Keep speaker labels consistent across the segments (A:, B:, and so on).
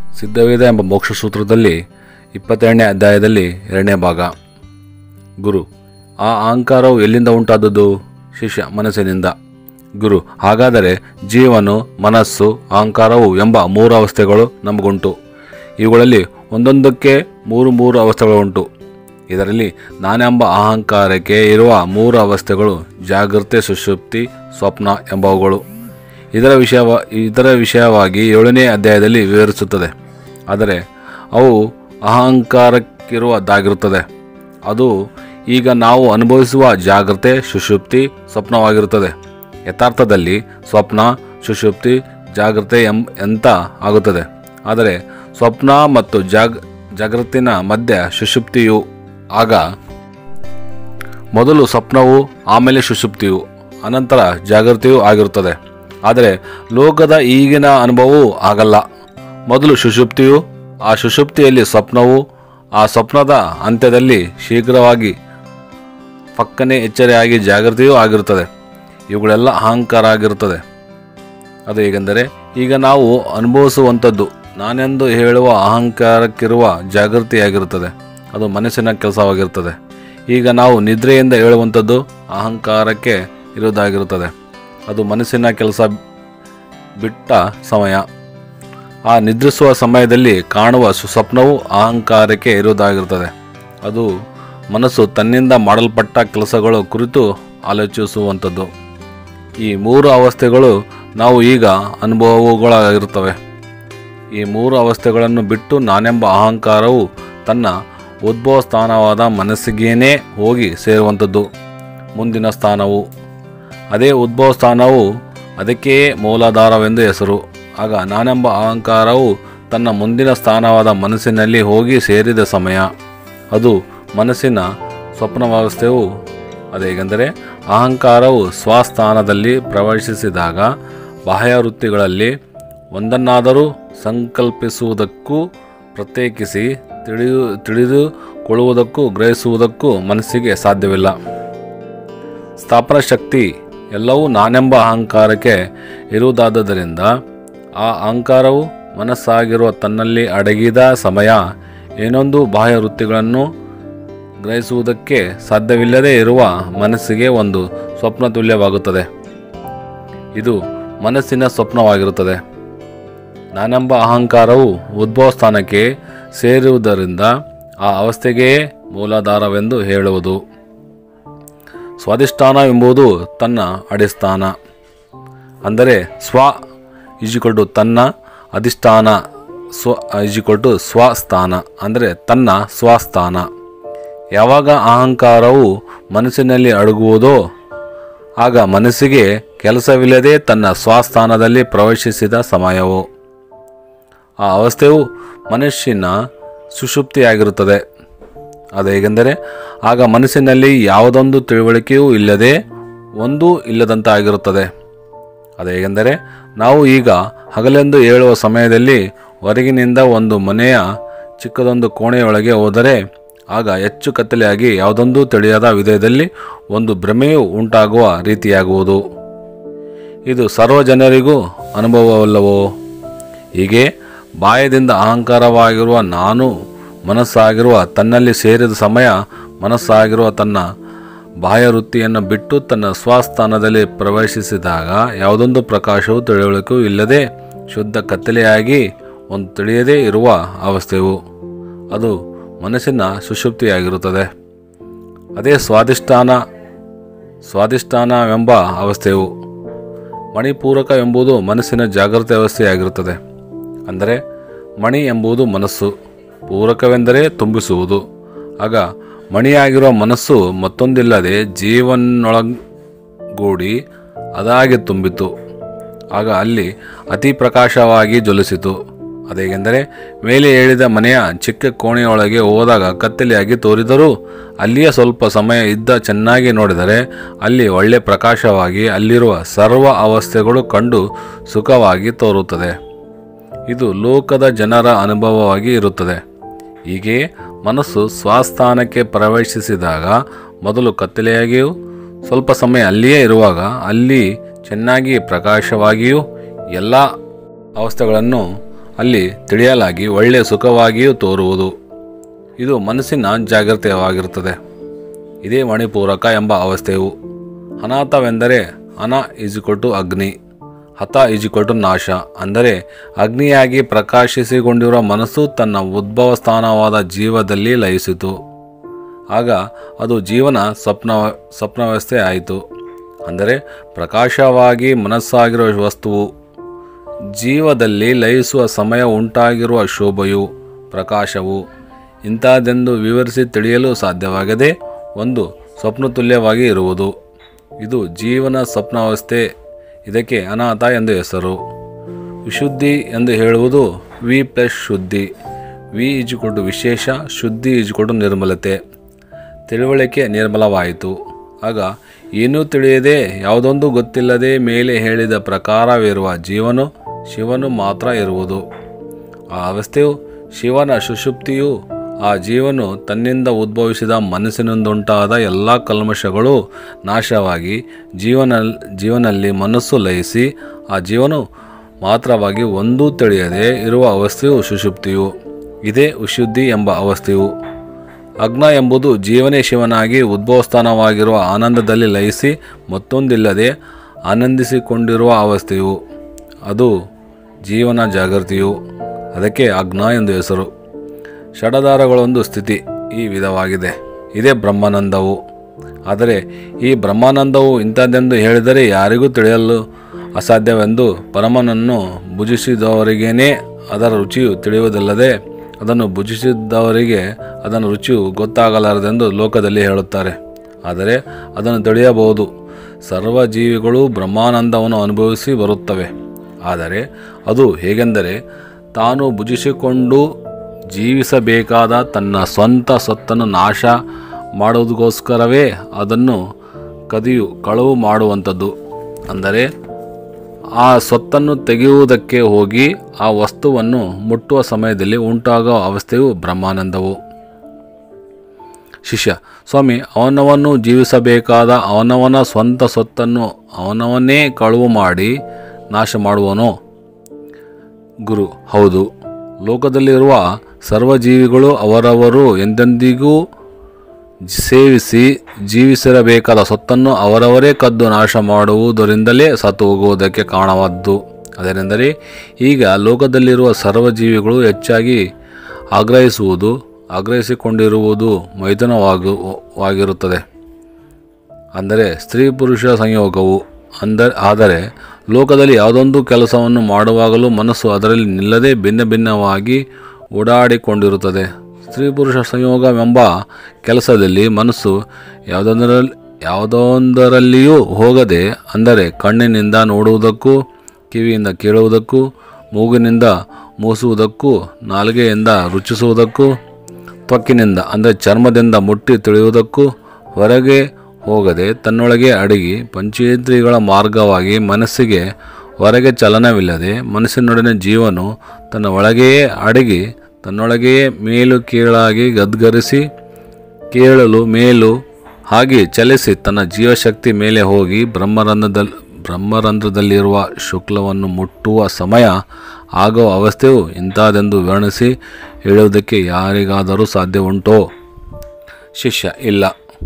A: ಸಿದ್ಧವೇದ ಎಂಬ ಮೋಕ್ಷ ಸೂತ್ರದಲ್ಲಿ ಇಪ್ಪತ್ತೆರಡನೇ ಅಧ್ಯಾಯದಲ್ಲಿ ಎರಡನೇ ಭಾಗ ಗುರು ಆ ಅಹಂಕಾರವು ಎಲ್ಲಿಂದ ಉಂಟಾದದ್ದು ಶಿಷ್ಯ ಮನಸ್ಸಿನಿಂದ ಗುರು ಹಾಗಾದರೆ ಜೀವನು ಮನಸ್ಸು ಅಹಂಕಾರವು ಎಂಬ ಮೂರು ಅವಸ್ಥೆಗಳು ನಮಗುಂಟು ಇವುಗಳಲ್ಲಿ ಒಂದೊಂದಕ್ಕೆ ಮೂರು ಮೂರು ಅವಸ್ಥೆಗಳುಂಟು ಇದರಲ್ಲಿ ನಾನೆಂಬ ಅಹಂಕಾರಕ್ಕೆ ಇರುವ ಮೂರು ಅವಸ್ಥೆಗಳು ಜಾಗೃತಿ ಸುಷುಪ್ತಿ ಸ್ವಪ್ನ ಎಂಬವುಗಳು ಇದರ ವಿಷಯವ ಇದರ ವಿಷಯವಾಗಿ ಏಳನೇ ಅಧ್ಯಾಯದಲ್ಲಿ ವಿವರಿಸುತ್ತದೆ ಆದರೆ ಅವು ಅಹಂಕಾರಕ್ಕಿರುವುದಾಗಿರುತ್ತದೆ ಅದು ಈಗ ನಾವು ಅನುಭವಿಸುವ ಜಾಗ್ರತೆ ಸುಷುಪ್ತಿ ಸ್ವಪ್ನವಾಗಿರುತ್ತದೆ ಯಥಾರ್ಥದಲ್ಲಿ ಸ್ವಪ್ನ ಸುಷುಪ್ತಿ ಜಾಗ್ರತೆ ಎಂ ಎಂತ ಆಗುತ್ತದೆ ಆದರೆ ಸ್ವಪ್ನ ಮತ್ತು ಜಾಗ್ ಜಾಗೃತಿನ ಮಧ್ಯೆ ಸುಷುಪ್ತಿಯು ಆಗ ಮೊದಲು ಸ್ವಪ್ನವು ಆಮೇಲೆ ಸುಷುಪ್ತಿಯು ಅನಂತರ ಜಾಗೃತಿಯೂ ಆಗಿರುತ್ತದೆ ಆದರೆ ಲೋಕದ ಈಗಿನ ಅನುಭವವೂ ಆಗಲ್ಲ ಮೊದಲು ಸುಷುಪ್ತಿಯು ಆ ಸುಷುಪ್ತಿಯಲ್ಲಿ ಸ್ವಪ್ನವು ಆ ಸ್ವಪ್ನದ ಅಂತ್ಯದಲ್ಲಿ ಶೀಘ್ರವಾಗಿ ಪಕ್ಕನೆ ಎಚ್ಚರಿಯಾಗಿ ಜಾಗೃತಿಯೂ ಆಗಿರುತ್ತದೆ ಇವುಗಳೆಲ್ಲ ಅಹಂಕಾರ ಆಗಿರುತ್ತದೆ ಅದು ಹೇಗೆಂದರೆ ಈಗ ನಾವು ಅನುಭವಿಸುವಂಥದ್ದು ನಾನೆಂದು ಹೇಳುವ ಅಹಂಕಾರಕ್ಕಿರುವ ಜಾಗೃತಿಯಾಗಿರುತ್ತದೆ ಅದು ಮನಸ್ಸಿನ ಕೆಲಸವಾಗಿರುತ್ತದೆ ಈಗ ನಾವು ನಿದ್ರೆಯಿಂದ ಹೇಳುವಂಥದ್ದು ಅಹಂಕಾರಕ್ಕೆ ಇರುವುದಾಗಿರುತ್ತದೆ ಅದು ಮನಸ್ಸಿನ ಕೆಲಸ ಬಿಟ್ಟ ಸಮಯ ಆ ನಿದ್ರಿಸುವ ಸಮಯದಲ್ಲಿ ಕಾಣುವ ಸುಸ್ವಪ್ನವು ಅಹಂಕಾರಕ್ಕೆ ಇರುವುದಾಗಿರುತ್ತದೆ ಅದು ಮನಸ್ಸು ತನ್ನಿಂದ ಮಾಡಲ್ಪಟ್ಟ ಕೆಲಸಗಳ ಕುರಿತು ಆಲೋಚಿಸುವಂಥದ್ದು ಈ ಮೂರು ಅವಸ್ಥೆಗಳು ನಾವು ಈಗ ಅನುಭವಗಳಾಗಿರುತ್ತವೆ ಈ ಮೂರು ಅವಸ್ಥೆಗಳನ್ನು ಬಿಟ್ಟು ನಾನೆಂಬ ಅಹಂಕಾರವು ತನ್ನ ಉದ್ಭವ ಸ್ಥಾನವಾದ ಮನಸ್ಸಿಗೇನೇ ಹೋಗಿ ಸೇರುವಂಥದ್ದು ಮುಂದಿನ ಸ್ಥಾನವು ಅದೇ ಉದ್ಭವ ಸ್ಥಾನವು ಅದಕ್ಕೇ ಮೂಲಾಧಾರವೆಂದು ಹೆಸರು ಆಗ ನಾನೆಂಬ ಅಹಂಕಾರವು ತನ್ನ ಮುಂದಿನ ಸ್ಥಾನವಾದ ಮನಸ್ಸಿನಲ್ಲಿ ಹೋಗಿ ಸೇರಿದ ಸಮಯ ಅದು ಮನಸ್ಸಿನ ಸ್ವಪ್ನವ್ಯವಸ್ಥೆಯು ಅದೇಗೆಂದರೆ ಅಹಂಕಾರವು ಸ್ವಸ್ಥಾನದಲ್ಲಿ ಪ್ರವೇಶಿಸಿದಾಗ ಬಾಹ್ಯ ವೃತ್ತಿಗಳಲ್ಲಿ ಒಂದನ್ನಾದರೂ ಸಂಕಲ್ಪಿಸುವುದಕ್ಕೂ ಪ್ರತ್ಯೇಕಿಸಿ ತಿಳಿದು ತಿಳಿದುಕೊಳ್ಳುವುದಕ್ಕೂ ಗ್ರಹಿಸುವುದಕ್ಕೂ ಮನಸ್ಸಿಗೆ ಸಾಧ್ಯವಿಲ್ಲ ಸ್ಥಾಪನ ಶಕ್ತಿ ಎಲ್ಲವೂ ನಾನೆಂಬ ಅಹಂಕಾರಕ್ಕೆ ಇರುವುದಾದ್ದರಿಂದ ಆ ಅಹಂಕಾರವು ಮನಸ್ಸಾಗಿರುವ ತನ್ನಲ್ಲಿ ಅಡಗಿದ ಸಮಯ ಏನೊಂದು ಬಾಹ್ಯ ವೃತ್ತಿಗಳನ್ನು ಗ್ರಹಿಸುವುದಕ್ಕೆ ಸಾಧ್ಯವಿಲ್ಲದೆ ಇರುವ ಮನಸ್ಸಿಗೆ ಒಂದು ಸ್ವಪ್ನ ತುಲ್ಯವಾಗುತ್ತದೆ ಇದು ಮನಸ್ಸಿನ ಸ್ವಪ್ನವಾಗಿರುತ್ತದೆ ನಾನೆಂಬ ಅಹಂಕಾರವು ಉದ್ಭವ ಸ್ಥಾನಕ್ಕೆ ಸೇರುವುದರಿಂದ ಆ ಅವಸ್ಥೆಗೆ ಮೂಲಾಧಾರವೆಂದು ಹೇಳುವುದು ಸ್ವಾಧಿಷ್ಠಾನ ಎಂಬುದು ತನ್ನ ಅಡಿಸ್ಥಾನ ಅಂದರೆ ಸ್ವ ಈಜಿಕೊಟ್ಟು ತನ್ನ ಅಧಿಷ್ಠಾನ ಸ್ವ ಈಜಿಕೊಟ್ಟು ಸ್ವಸ್ಥಾನ ಅಂದರೆ ತನ್ನ ಸ್ವಸ್ಥಾನ ಯಾವಾಗ ಅಹಂಕಾರವು ಮನಸ್ಸಿನಲ್ಲಿ ಅಡಗುವುದೋ ಆಗ ಮನಸ್ಸಿಗೆ ಕೆಲಸವಿಲ್ಲದೆ ತನ್ನ ಸ್ವಸ್ಥಾನದಲ್ಲಿ ಪ್ರವೇಶಿಸಿದ ಸಮಯವು ಆ ಅವಸ್ಥೆಯು ಮನುಷ್ಯನ ಸುಷುಪ್ತಿಯಾಗಿರುತ್ತದೆ ಅದು ಹೇಗೆಂದರೆ ಆಗ ಮನಸ್ಸಿನಲ್ಲಿ ಯಾವುದೊಂದು ತಿಳುವಳಿಕೆಯೂ ಇಲ್ಲದೆ ಒಂದೂ ಇಲ್ಲದಂತಾಗಿರುತ್ತದೆ ಅದು ಹೇಗೆಂದರೆ ನಾವು ಈಗ ಹಗಲೆಂದು ಹೇಳುವ ಸಮಯದಲ್ಲಿ ಹೊರಗಿನಿಂದ ಒಂದು ಮನೆಯ ಚಿಕ್ಕದೊಂದು ಕೋಣೆಯೊಳಗೆ ಹೋದರೆ ಆಗ ಹೆಚ್ಚು ಕತ್ತಲೆಯಾಗಿ ಯಾವುದೊಂದು ತಿಳಿಯದ ವಿಧದಲ್ಲಿ ಒಂದು ಭ್ರಮೆಯು ಉಂಟಾಗುವ ರೀತಿಯಾಗುವುದು ಇದು ಸರ್ವ ಜನರಿಗೂ ಅನುಭವವಲ್ಲವೋ ಹೀಗೆ ಬಾಯದಿಂದ ಅಹಂಕಾರವಾಗಿರುವ ನಾನು ಮನಸ್ಸಾಗಿರುವ ತನ್ನಲ್ಲಿ ಸೇರಿದ ಸಮಯ ಮನಸ್ಸಾಗಿರುವ ತನ್ನ ಬಾಹ್ಯ ವೃತ್ತಿಯನ್ನು ಬಿಟ್ಟು ತನ್ನ ಸ್ವಸ್ಥಾನದಲ್ಲಿ ಪ್ರವೇಶಿಸಿದಾಗ ಯಾವುದೊಂದು ಪ್ರಕಾಶವು ತಿಳುವಳಿಕೆಯೂ ಇಲ್ಲದೆ ಶುದ್ಧ ಕತ್ತಲೆಯಾಗಿ ಒಂದು ತಿಳಿಯದೇ ಇರುವ ಅವಸ್ಥೆಯು ಅದು ಮನಸ್ಸಿನ ಸುಷುಪ್ತಿಯಾಗಿರುತ್ತದೆ ಅದೇ ಸ್ವಾಧಿಷ್ಠಾನ ಸ್ವಾಧಿಷ್ಠಾನವೆಂಬ ಅವಸ್ಥೆಯು ಮಣಿಪೂರಕ ಎಂಬುದು ಮನಸ್ಸಿನ ಜಾಗೃತಿ ಅವಸ್ಥೆಯಾಗಿರುತ್ತದೆ ಅಂದರೆ ಮಣಿ ಎಂಬುದು ಮನಸ್ಸು ಪೂರಕವೆಂದರೆ ತುಂಬಿಸುವುದು ಆಗ ಮಣಿಯಾಗಿರುವ ಮನಸ್ಸು ಮತ್ತೊಂದಿಲ್ಲದೆ ಜೀವನೊಳಗೂಡಿ ಅದಾಗಿ ತುಂಬಿತು ಆಗ ಅಲ್ಲಿ ಅತಿ ಪ್ರಕಾಶವಾಗಿ ಜ್ವಲಿಸಿತು ಅದೇಗೆಂದರೆ ಮೇಲೆ ಹೇಳಿದ ಮನೆಯ ಚಿಕ್ಕ ಕೋಣೆಯೊಳಗೆ ಹೋದಾಗ ಕತ್ತಲೆಯಾಗಿ ತೋರಿದರೂ ಅಲ್ಲಿಯೇ ಸ್ವಲ್ಪ ಸಮಯ ಇದ್ದ ಚೆನ್ನಾಗಿ ನೋಡಿದರೆ ಅಲ್ಲಿ ಒಳ್ಳೆ ಪ್ರಕಾಶವಾಗಿ ಅಲ್ಲಿರುವ ಸರ್ವ ಅವಸ್ಥೆಗಳು ಕಂಡು ಸುಖವಾಗಿ ತೋರುತ್ತದೆ ಇದು ಲೋಕದ ಜನರ ಅನುಭವವಾಗಿ ಇರುತ್ತದೆ ಹೀಗೆ ಮನಸ್ಸು ಸ್ವಸ್ಥಾನಕ್ಕೆ ಪ್ರವೇಶಿಸಿದಾಗ ಮೊದಲು ಕತ್ತಲೆಯಾಗಿಯೂ ಸ್ವಲ್ಪ ಸಮಯ ಅಲ್ಲಿಯೇ ಇರುವಾಗ ಅಲ್ಲಿ ಚೆನ್ನಾಗಿ ಪ್ರಕಾಶವಾಗಿಯೂ ಎಲ್ಲ ಅವಸ್ಥೆಗಳನ್ನು ಅಲ್ಲಿ ತಿಳಿಯಲಾಗಿ ಒಳ್ಳೆಯ ಸುಖವಾಗಿಯೂ ತೋರುವುದು ಇದು ಮನಸ್ಸಿನ ಜಾಗ್ರತೆಯಾಗಿರುತ್ತದೆ ಇದೇ ಮಣಿಪೂರಕ ಎಂಬ ಅವಸ್ಥೆಯು ಅನಾಥವೆಂದರೆ ಅನ ಈಜಿಕೊಟ್ಟು ಅಗ್ನಿ ಹತ ಈಜಿಕೊಟ್ಟು ನಾಶ ಅಂದರೆ ಅಗ್ನಿಯಾಗಿ ಪ್ರಕಾಶಿಸಿಕೊಂಡಿರುವ ಮನಸ್ಸು ತನ್ನ ಉದ್ಭವ ಸ್ಥಾನವಾದ ಜೀವದಲ್ಲಿ ಲಯಿಸಿತು ಆಗ ಅದು ಜೀವನ ಸ್ವಪ್ನ ಸ್ವಪ್ನವ್ಯವಸ್ಥೆ ಆಯಿತು ಅಂದರೆ ಪ್ರಕಾಶವಾಗಿ ಮನಸ್ಸಾಗಿರುವ ವಸ್ತುವು ಜೀವದಲ್ಲಿ ಲಯಿಸುವ ಸಮಯ ಉಂಟಾಗಿರುವ ಶೋಭೆಯು ಪ್ರಕಾಶವು ಇಂಥದ್ದೆಂದು ವಿವರಿಸಿ ತಿಳಿಯಲು ಸಾಧ್ಯವಾಗದೆ ಒಂದು ಸ್ವಪ್ನತುಲ್ಯವಾಗಿ ಇರುವುದು ಇದು ಜೀವನ ಸ್ವಪ್ನಾವಸ್ಥೆ ಇದಕ್ಕೆ ಅನಾಥ ಎಂದು ಹೆಸರು ವಿಶುದ್ಧಿ ಎಂದು ಹೇಳುವುದು ವಿ ಪ್ಲಸ್ ಶುದ್ಧಿ ವಿ ಈಜುಕೊಟ್ಟು ವಿಶೇಷ ಶುದ್ಧಿ ಈಜುಕೊಟ್ಟು ನಿರ್ಮಲತೆ ತಿಳುವಳಿಕೆ ನಿರ್ಮಲವಾಯಿತು ಆಗ ಏನೂ ತಿಳಿಯದೆ ಯಾವುದೊಂದು ಗೊತ್ತಿಲ್ಲದೆ ಮೇಲೆ ಹೇಳಿದ ಪ್ರಕಾರವಿರುವ ಜೀವನು ಶಿವನು ಮಾತ್ರ ಇರುವುದು ಆ ಅವಸ್ಥೆಯು ಶಿವನ ಸುಷುಪ್ತಿಯು ಆ ಜೀವನು ತನ್ನಿಂದ ಉದ್ಭವಿಸಿದ ಮನಸ್ಸಿನಿಂದುಂಟಾದ ಎಲ್ಲ ಕಲ್ಮಶಗಳು ನಾಶವಾಗಿ ಜೀವನ ಜೀವನಲ್ಲಿ ಮನಸ್ಸು ಲಯಿಸಿ ಆ ಜೀವನು ಮಾತ್ರವಾಗಿ ಒಂದೂ ತಿಳಿಯದೆ ಇರುವ ಅವಸ್ಥೆಯು ಸುಷುಪ್ತಿಯು ಇದೇ ವಿಶುದ್ಧಿ ಎಂಬ ಅವಸ್ಥೆಯು ಅಗ್ನ ಎಂಬುದು ಜೀವನೇ ಶಿವನಾಗಿ ಉದ್ಭವಸ್ಥಾನವಾಗಿರುವ ಆನಂದದಲ್ಲಿ ಲಯಿಸಿ ಮತ್ತೊಂದಿಲ್ಲದೆ ಆನಂದಿಸಿಕೊಂಡಿರುವ ಅವಸ್ಥೆಯು ಅದು ಜೀವನ ಜಾಗೃತಿಯು ಅದಕ್ಕೆ ಅಗ್ನ ಎಂದು ಹೆಸರು ಷಡಧಾರಗಳೊಂದು ಸ್ಥಿತಿ ಈ ವಿಧವಾಗಿದೆ ಇದೇ ಬ್ರಹ್ಮಾನಂದವು ಆದರೆ ಈ ಬ್ರಹ್ಮಾನಂದವು ಇಂಥದ್ದೆಂದು ಹೇಳಿದರೆ ಯಾರಿಗೂ ತಿಳಿಯಲು ಅಸಾಧ್ಯವೆಂದು ಪರಮನನ್ನು ಭುಜಿಸಿದವರಿಗೇನೇ ಅದರ ರುಚಿಯು ತಿಳಿಯುವುದಿಲ್ಲದೆ ಅದನ್ನು ಭುಜಿಸಿದವರಿಗೆ ಅದನ್ನು ರುಚಿಯು ಗೊತ್ತಾಗಲಾರದೆಂದು ಲೋಕದಲ್ಲಿ ಹೇಳುತ್ತಾರೆ ಆದರೆ ಅದನ್ನು ತಿಳಿಯಬಹುದು ಸರ್ವ ಜೀವಿಗಳು ಬ್ರಹ್ಮಾನಂದವನ್ನು ಅನುಭವಿಸಿ ಬರುತ್ತವೆ ಆದರೆ ಅದು ಹೇಗೆಂದರೆ ತಾನು ಭುಜಿಸಿಕೊಂಡು ಜೀವಿಸಬೇಕಾದ ತನ್ನ ಸ್ವಂತ ಸೊತ್ತನ್ನು ನಾಶ ಮಾಡುವುದಕ್ಕೋಸ್ಕರವೇ ಅದನ್ನು ಕದಿಯು ಕಳವು ಮಾಡುವಂಥದ್ದು ಅಂದರೆ ಆ ಸೊತ್ತನ್ನು ತೆಗೆಯುವುದಕ್ಕೆ ಹೋಗಿ ಆ ವಸ್ತುವನ್ನು ಮುಟ್ಟುವ ಸಮಯದಲ್ಲಿ ಉಂಟಾಗುವ ಅವಸ್ಥೆಯು ಬ್ರಹ್ಮಾನಂದವು ಶಿಷ್ಯ ಸ್ವಾಮಿ ಅವನವನ್ನು ಜೀವಿಸಬೇಕಾದ ಅವನವನ ಸ್ವಂತ ಸೊತ್ತನ್ನು ಅವನವನ್ನೇ ಕಳುವು ಮಾಡಿ ನಾಶ ಮಾಡುವನೋ ಗುರು ಹೌದು ಲೋಕದಲ್ಲಿರುವ ಸರ್ವಜೀವಿಗಳು ಅವರವರು ಎಂದೆಂದಿಗೂ ಸೇವಿಸಿ ಜೀವಿಸಿರಬೇಕಾದ ಸೊತ್ತನ್ನು ಅವರವರೇ ಕದ್ದು ನಾಶ ಮಾಡುವುದರಿಂದಲೇ ಸತ್ತು ಹೋಗುವುದಕ್ಕೆ ಕಾರಣವಾದ್ದು ಅದರೆಂದರೆ ಈಗ ಲೋಕದಲ್ಲಿರುವ ಸರ್ವಜೀವಿಗಳು ಹೆಚ್ಚಾಗಿ ಆಗ್ರಹಿಸುವುದು ಆಗ್ರಹಿಸಿಕೊಂಡಿರುವುದು ಮೈಥುನವಾಗು ವಾಗಿರುತ್ತದೆ ಅಂದರೆ ಸ್ತ್ರೀ ಪುರುಷ ಸಂಯೋಗವು ಅಂದ ಆದರೆ ಲೋಕದಲ್ಲಿ ಯಾವುದೊಂದು ಕೆಲಸವನ್ನು ಮಾಡುವಾಗಲೂ ಮನಸ್ಸು ಅದರಲ್ಲಿ ನಿಲ್ಲದೆ ಭಿನ್ನ ಭಿನ್ನವಾಗಿ ಓಡಾಡಿಕೊಂಡಿರುತ್ತದೆ ಸ್ತ್ರೀ ಪುರುಷ ಸಂಯೋಗವೆಂಬ ಕೆಲಸದಲ್ಲಿ ಮನಸ್ಸು ಯಾವುದೊಂದರಲ್ಲಿ ಯಾವುದೊಂದರಲ್ಲಿಯೂ ಹೋಗದೆ ಅಂದರೆ ಕಣ್ಣಿನಿಂದ ನೋಡುವುದಕ್ಕೂ ಕಿವಿಯಿಂದ ಕೇಳುವುದಕ್ಕೂ ಮೂಗಿನಿಂದ ಮೂಸುವುದಕ್ಕೂ ನಾಲಿಗೆಯಿಂದ ರುಚಿಸುವುದಕ್ಕೂ ತ್ವಕ್ಕಿನಿಂದ ಅಂದರೆ ಚರ್ಮದಿಂದ ಮುಟ್ಟಿ ತಿಳಿಯುವುದಕ್ಕೂ ಹೊರಗೆ ಹೋಗದೆ ತನ್ನೊಳಗೆ ಅಡಗಿ ಪಂಚೇಂದ್ರಿಯಗಳ ಮಾರ್ಗವಾಗಿ ಮನಸ್ಸಿಗೆ ಹೊರಗೆ ಚಲನವಿಲ್ಲದೆ ಮನಸ್ಸಿನೊಡನೆ ಜೀವನು ತನ್ನ ಒಳಗೆಯೇ ಅಡಗಿ ತನ್ನೊಳಗೆಯೇ ಮೇಲು ಕೀಳಾಗಿ ಗದ್ಗರಿಸಿ ಕೇಳಲು ಮೇಲು ಹಾಗೆ ಚಲಿಸಿ ತನ್ನ ಜೀವಶಕ್ತಿ ಮೇಲೆ ಹೋಗಿ ಬ್ರಹ್ಮರಂಧ್ರದಲ್ಲಿ ಬ್ರಹ್ಮರಂಧ್ರದಲ್ಲಿರುವ ಶುಕ್ಲವನ್ನು ಮುಟ್ಟುವ ಸಮಯ ಆಗುವ ಅವಸ್ಥೆಯು ಇಂಥದೆಂದು ವರ್ಣಿಸಿ ಹೇಳುವುದಕ್ಕೆ ಯಾರಿಗಾದರೂ ಸಾಧ್ಯ ಉಂಟೋ ಶಿಷ್ಯ ಇಲ್ಲ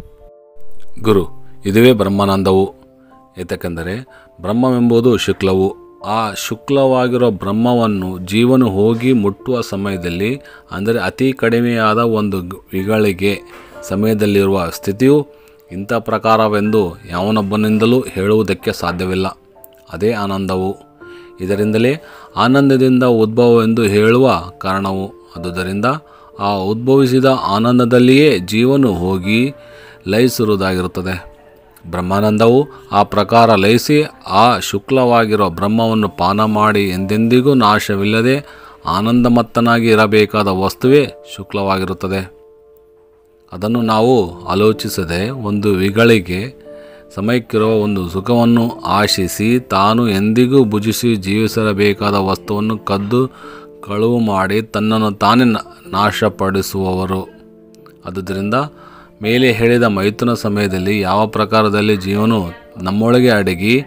A: ಗುರು ಇದುವೇ ಬ್ರಹ್ಮಾನಂದವು ಏತಕ್ಕೆಂದರೆ ಬ್ರಹ್ಮವೆಂಬುದು ಶುಕ್ಲವು ಆ ಶುಕ್ಲವಾಗಿರೋ ಬ್ರಹ್ಮವನ್ನು ಜೀವನು ಹೋಗಿ ಮುಟ್ಟುವ ಸಮಯದಲ್ಲಿ ಅಂದರೆ ಅತಿ ಕಡಿಮೆಯಾದ ಒಂದು ಗ್- ವಿಗಳಿಗೆ ಸಮಯದಲ್ಲಿರುವ ಸ್ಥಿತಿಯು ಇಂಥ ಪ್ರಕಾರವೆಂದು ಯಾವನೊಬ್ಬನಿಂದಲೂ ಹೇಳುವುದಕ್ಕೆ ಸಾಧ್ಯವಿಲ್ಲ ಅದೇ ಆನಂದವು ಇದರಿಂದಲೇ ಆನಂದದಿಂದ ಉದ್ಭವವೆಂದು ಹೇಳುವ ಕಾರಣವು ಆದುದರಿಂದ ಆ ಉದ್ಭವಿಸಿದ ಆನಂದದಲ್ಲಿಯೇ ಜೀವನು ಹೋಗಿ ಲಯಿಸಿರುವುದಾಗಿರುತ್ತದೆ ಬ್ರಹ್ಮಾನಂದವು ಆ ಪ್ರಕಾರ ಲಯಿಸಿ ಆ ಶುಕ್ಲವಾಗಿರೋ ಬ್ರಹ್ಮವನ್ನು ಪಾನ ಮಾಡಿ ಎಂದೆಂದಿಗೂ ನಾಶವಿಲ್ಲದೆ ಆನಂದಮತ್ತನಾಗಿ ಇರಬೇಕಾದ ವಸ್ತುವೇ ಶುಕ್ಲವಾಗಿರುತ್ತದೆ ಅದನ್ನು ನಾವು ಆಲೋಚಿಸದೆ ಒಂದು ವಿಗಳಿಗೆ ಸಮಯಕ್ಕಿರುವ ಒಂದು ಸುಖವನ್ನು ಆಶಿಸಿ ತಾನು ಎಂದಿಗೂ ಭುಜಿಸಿ ಜೀವಿಸಬೇಕಾದ ವಸ್ತುವನ್ನು ಕದ್ದು ಕಳುವು ಮಾಡಿ ತನ್ನನ್ನು ತಾನೇ ನ- ನಾಶಪಡಿಸುವವರು ಆದುದರಿಂದ ಮೇಲೆ ಹೇಳಿದ ಮೈಥುನ ಸಮಯದಲ್ಲಿ ಯಾವ ಪ್ರಕಾರದಲ್ಲಿ ಜೀವನು ನಮ್ಮೊಳಗೆ ಅಡಗಿ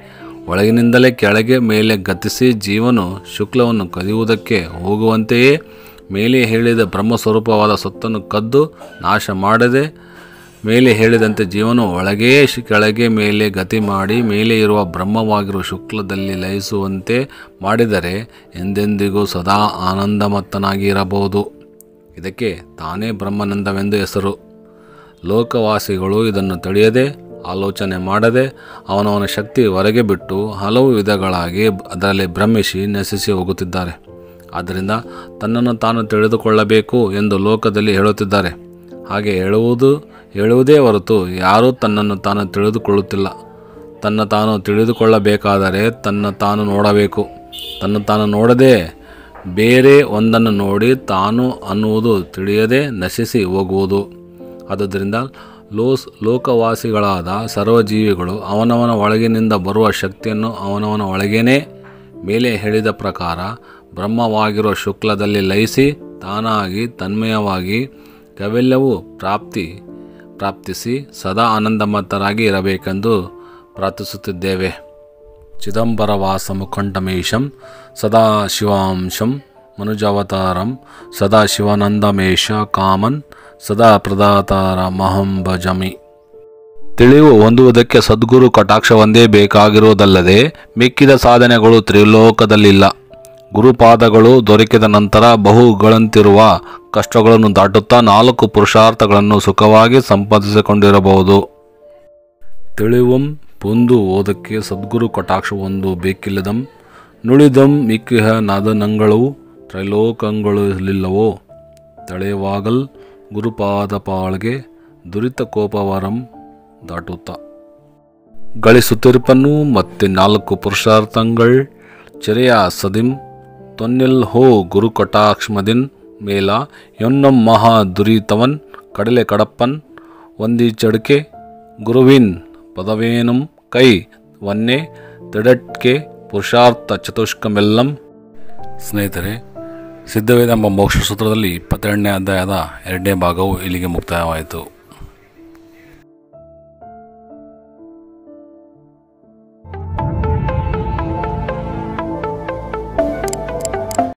A: ಒಳಗಿನಿಂದಲೇ ಕೆಳಗೆ ಮೇಲೆ ಗತಿಸಿ ಜೀವನು ಶುಕ್ಲವನ್ನು ಕದಿಯುವುದಕ್ಕೆ ಹೋಗುವಂತೆಯೇ ಮೇಲೆ ಹೇಳಿದ ಬ್ರಹ್ಮಸ್ವರೂಪವಾದ ಸೊತ್ತನ್ನು ಕದ್ದು ನಾಶ ಮಾಡದೆ ಮೇಲೆ ಹೇಳಿದಂತೆ ಜೀವನು ಒಳಗೇ ಶ್- ಕೆಳಗೆ ಮೇಲೆ ಗತಿ ಮಾಡಿ ಮೇಲೆ ಇರುವ ಬ್ರಹ್ಮವಾಗಿರುವ ಶುಕ್ಲದಲ್ಲಿ ಲಯಿಸುವಂತೆ ಮಾಡಿದರೆ ಎಂದೆಂದಿಗೂ ಸದಾ ಆನಂದಮತ್ತನಾಗಿ ಇರಬಹುದು ಇದಕ್ಕೆ ತಾನೇ ಬ್ರಹ್ಮಾನಂದವೆಂದು ಹೆಸರು ಲೋಕವಾಸಿಗಳು ಇದನ್ನು ತಿಳಿಯದೆ ಆಲೋಚನೆ ಮಾಡದೆ ಅವನವನ ಶಕ್ತಿ ಹೊರಗೆ ಬಿಟ್ಟು ಹಲವು ವಿಧಗಳಾಗಿ ಅದರಲ್ಲಿ ಭ್ರಮಿಸಿ ನಶಿಸಿ ಹೋಗುತ್ತಿದ್ದಾರೆ ಆದ್ದರಿಂದ ತನ್ನನ್ನು ತಾನು ತಿಳಿದುಕೊಳ್ಳಬೇಕು ಎಂದು ಲೋಕದಲ್ಲಿ ಹೇಳುತ್ತಿದ್ದಾರೆ ಹಾಗೆ ಹೇಳುವುದು ಹೇಳುವುದೇ ಹೊರತು ಯಾರೂ ತನ್ನನ್ನು ತಾನು ತಿಳಿದುಕೊಳ್ಳುತ್ತಿಲ್ಲ ತನ್ನ ತಾನು ತಿಳಿದುಕೊಳ್ಳಬೇಕಾದರೆ ತನ್ನ ತಾನು ನೋಡಬೇಕು ತನ್ನ ತಾನು ನೋಡದೆ ಬೇರೆ ಒಂದನ್ನು ನೋಡಿ ತಾನು ಅನ್ನುವುದು ತಿಳಿಯದೆ ನಶಿಸಿ ಹೋಗುವುದು ಆದುದರಿಂದ ಲೋಸ್ ಲೋಕವಾಸಿಗಳಾದ ಸರ್ವಜೀವಿಗಳು ಅವನವನ ಒಳಗಿನಿಂದ ಬರುವ ಶಕ್ತಿಯನ್ನು ಅವನವನ ಒಳಗೇನೆ ಮೇಲೆ ಹೇಳಿದ ಪ್ರಕಾರ ಬ್ರಹ್ಮವಾಗಿರುವ ಶುಕ್ಲದಲ್ಲಿ ಲಯಿಸಿ ತಾನಾಗಿ ತನ್ಮಯವಾಗಿ ಕವೆಲ್ಲವೂ ಪ್ರಾಪ್ತಿ ಪ್ರಾಪ್ತಿಸಿ ಸದಾ ಆನಂದಮತ್ತರಾಗಿ ಇರಬೇಕೆಂದು ಪ್ರಾರ್ಥಿಸುತ್ತಿದ್ದೇವೆ ಚಿದಂಬರವಾಸ ಮುಖಂಡಮೇಶಂ ಸದಾಶಿವಾಂಶಂ ಮನುಜಾವತಾರಂ ಸದಾಶಿವಾನಂದಮೇಶ ಕಾಮನ್ ಸದಾ ಪ್ರದಾತಾರ ಮಹಂ ಭಜಮಿ ತಿಳಿವು ಹೊಂದುವುದಕ್ಕೆ ಸದ್ಗುರು ಕಟಾಕ್ಷ ಒಂದೇ ಬೇಕಾಗಿರುವುದಲ್ಲದೆ ಮಿಕ್ಕಿದ ಸಾಧನೆಗಳು ತ್ರಿಲೋಕದಲ್ಲಿಲ್ಲ ಗುರುಪಾದಗಳು ದೊರಕಿದ ನಂತರ ಬಹುಗಳಂತಿರುವ ಕಷ್ಟಗಳನ್ನು ದಾಟುತ್ತಾ ನಾಲ್ಕು ಪುರುಷಾರ್ಥಗಳನ್ನು ಸುಖವಾಗಿ ಸಂಪಾದಿಸಿಕೊಂಡಿರಬಹುದು ತಿಳಿವಂ ಪೊಂದು ಓದಕ್ಕೆ ಸದ್ಗುರು ಕಟಾಕ್ಷ ಒಂದು ಬೇಕಿಲ್ಲದಂ ನುಳಿದಂ ಮಿಕ್ಕಿಹ ನಾದನಂಗಳು ತ್ರೈಲೋಕಗಳಿಲ್ಲವೋ ತಳೆವಾಗಲ್ ಗುರುಪಾದ ಪಾಳ್ಗೆ ದುರಿತ ಕೋಪವರಂ ದಾಟುತ್ತ ಗಳಿಸುತ್ತಿರುಪನ್ನು ಮತ್ತೆ ನಾಲ್ಕು ಪುರುಷಾರ್ಥங்கள் ಚೆರೆಯ ಸದಿಂ ತೊನ್ನಿಲ್ ಹೋ ಗುರು ಕಟಾಕ್ಷಮದಿನ್ ಮೇಲ ಎನ್ನಂ ಮಹಾ ದುರಿತವನ್ ಕಡಲೆ ಕಡಪ್ಪನ್ ಒಂದಿ ಚಡಕೆ ಗುರುವಿನ್ ಪದವೇನಂ ಕೈ ವನ್ನೆ ತಿಡಟ್ಕೆ ಪುರುಷಾರ್ಥ ಚತುಷ್ಕಮೆಲ್ಲಂ ಸ್ನೇಹಿತರೆ ಸಿದ್ಧವೇದ ಎಂಬ ಮೋಕ್ಷ ಸೂತ್ರದಲ್ಲಿ ಇಪ್ಪತ್ತೆರಡನೇ ಅಧ್ಯಾಯದ ಎರಡನೇ ಭಾಗವು ಇಲ್ಲಿಗೆ ಮುಕ್ತಾಯವಾಯಿತು